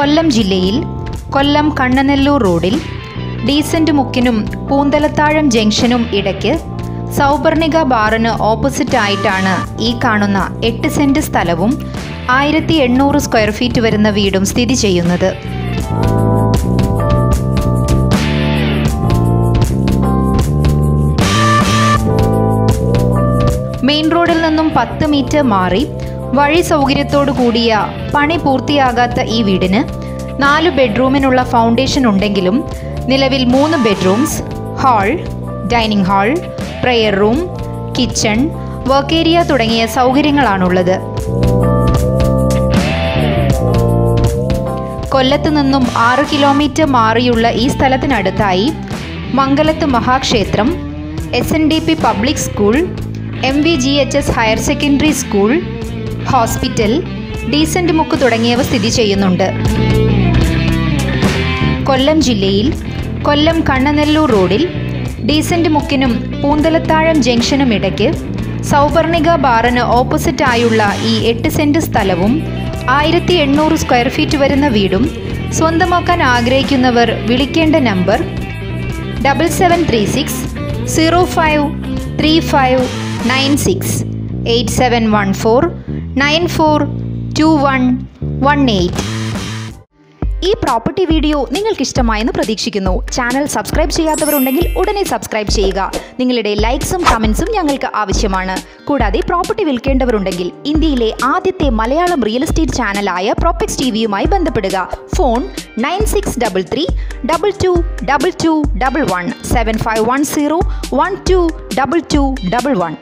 കൊല്ലം ജില്ലയിൽ കൊല്ലം കണ്ണനെല്ലൂർ റോഡിൽ ഡീസന്റ് മുക്കിനും പൂന്തലത്താഴം ജംഗ്ഷനും ഇടയ്ക്ക് സൗപർണിക ബാറിന് ഓപ്പോസിറ്റ് ആയിട്ടാണ് ഈ കാണുന്ന എട്ട് സെന്റ് സ്ഥലവും ആയിരത്തി എണ്ണൂറ് സ്ക്വയർ ഫീറ്റ് വരുന്ന വീടും സ്ഥിതി ചെയ്യുന്നത് മെയിൻ റോഡിൽ നിന്നും പത്ത് മീറ്റർ മാറി വഴി സൗകര്യത്തോടു കൂടിയ പണി പൂർത്തിയാകാത്ത ഈ വീടിന് നാല് ബെഡ്റൂമിനുള്ള ഫൗണ്ടേഷൻ ഉണ്ടെങ്കിലും നിലവിൽ മൂന്ന് bedrooms hall dining hall prayer room kitchen work area തുടങ്ങിയ സൗകര്യങ്ങളാണുള്ളത് കൊല്ലത്ത് നിന്നും ആറ് കിലോമീറ്റർ മാറിയുള്ള ഈ സ്ഥലത്തിനടുത്തായി മംഗലത്ത് മഹാക്ഷേത്രം S N D P public school M V G H S higher secondary school hospital decent മുക്ക് തുടങ്ങിയവ സ്ഥിതി ചെയ്യുന്നുണ്ട് കൊല്ലം ജില്ലയിൽ കൊല്ലം കണ്ണനെല്ലൂർ റോഡിൽ ഡീസന്റ് മുക്കിനും പൂന്തലത്താഴം ജംഗ്ഷനും ഇടയ്ക്ക് സൗപർണിക ബാറിന് ഓപ്പോസിറ്റ് ആയുള്ള ഈ എട്ട് സെന്റ് സ്ഥലവും ആയിരത്തി എണ്ണൂറ് സ്ക്വയർ ഫീറ്റ് വരുന്ന വീടും സ്വന്തമാക്കാൻ ആഗ്രഹിക്കുന്നവർ വിളിക്കേണ്ട number double seven three six zero five three five nine six eight seven one four nine four two one one eight ഈ പ്രോപ്പർട്ടി വീഡിയോ നിങ്ങൾക്ക് ഇഷ്ടമായെന്ന് പ്രതീക്ഷിക്കുന്നു ചാനൽ സബ്സ്ക്രൈബ് ചെയ്യാത്തവരുണ്ടെങ്കിൽ ഉടനെ സബ്സ്ക്രൈബ് ചെയ്യുക നിങ്ങളുടെ ലൈക്സും കമൻസും ഞങ്ങൾക്ക് ആവശ്യമാണ് കൂടാതെ പ്രോപ്പർട്ടി വിൽക്കേണ്ടവരുണ്ടെങ്കിൽ ഇന്ത്യയിലെ ആദ്യത്തെ മലയാളം റിയൽ എസ്റ്റേറ്റ് ചാനലായ പ്രോപ്പക്സ് ടി വിയുമായി ബന്ധപ്പെടുക phone nine six double three double two double two double one seven five one zero one two double two double one